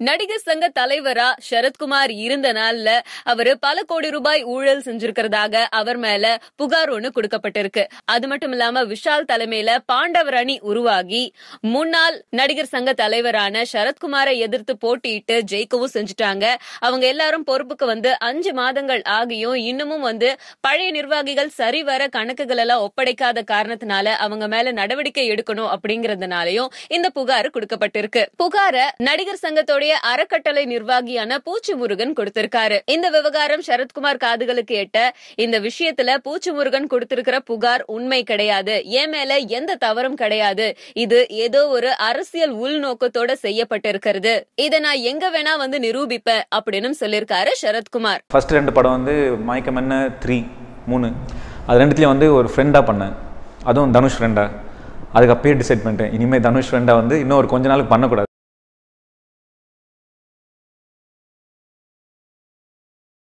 நடிகர் சங்க தலைவரா சரத்குமார் இருந்த நாள்ல அவரு பல கோடி ரூபாய் ஊழல் செஞ்சிருக்கிறதாக அவர் மேல புகார் ஒண்ணு கொடுக்கப்பட்டிருக்கு அது மட்டும் இல்லாம விஷால் தலைமையில பாண்டவர் அணி உருவாகி முன்னாள் நடிகர் சங்க தலைவரான சரத்குமாரை எதிர்த்து போட்டியிட்டு ஜெயிக்கவும் செஞ்சுட்டாங்க அவங்க எல்லாரும் பொறுப்புக்கு வந்து அஞ்சு மாதங்கள் ஆகியும் இன்னமும் வந்து பழைய நிர்வாகிகள் சரிவர கணக்குகள் எல்லாம் ஒப்படைக்காத காரணத்தினால அவங்க மேல நடவடிக்கை எடுக்கணும் அப்படிங்கறதுனாலயும் இந்த புகார் கொடுக்கப்பட்டிருக்கு புகார நடிகர் சங்கத்தோடைய அறக்கட்டளை நிர்வாகியான பூச்சி முருகன் கொடுத்திருக்காரு இந்த விவகாரம் சரத்குமார் காதுகளுக்கு எட்ட இந்த விஷயத்துல பூச்சி முருகன் கொடுத்திருக்கிற புகார் உண்மை கிடையாது என் மேல எந்த தவறும் கிடையாது இது ஏதோ ஒரு அரசியல் உள்நோக்கத்தோட செய்யப்பட்டிருக்கிறது இதை நான் எங்க வேணா வந்து நிரூபிப்பேன் அப்படின்னு சொல்லியிருக்காரு சரத்குமார் ஃபர்ஸ்ட் ரெண்டு படம் வந்து மயக்கம் என்ன த்ரீ மூணு அது ரெண்டுத்துலேயும் வந்து ஒரு ஃப்ரெண்டாக பண்ணேன் அதுவும் தனுஷ் ஃப்ரெண்டாக அதுக்கு அப்பயே டிசைட் பண்ணிட்டேன் இனிமேல் தனுஷ் ஃப்ரெண்டாக வந்து இன்னும் ஒரு கொஞ்ச நாளுக்கு பண்ணக்கூடாது